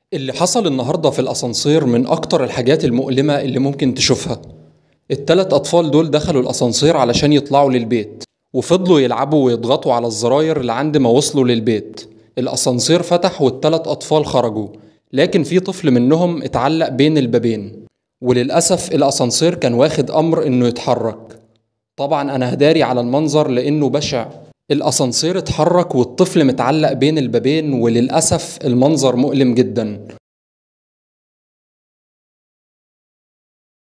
اللي حصل النهاردة في الأسانسير من أكتر الحاجات المؤلمة اللي ممكن تشوفها التلات أطفال دول دخلوا الأسانسير علشان يطلعوا للبيت وفضلوا يلعبوا ويضغطوا على الزراير لعند ما وصلوا للبيت الأسانسير فتح والتلات أطفال خرجوا لكن في طفل منهم اتعلق بين البابين وللأسف الأسانسير كان واخد أمر إنه يتحرك طبعا أنا هداري على المنظر لأنه بشع الأسانسير اتحرك والطفل متعلق بين البابين وللأسف المنظر مؤلم جدا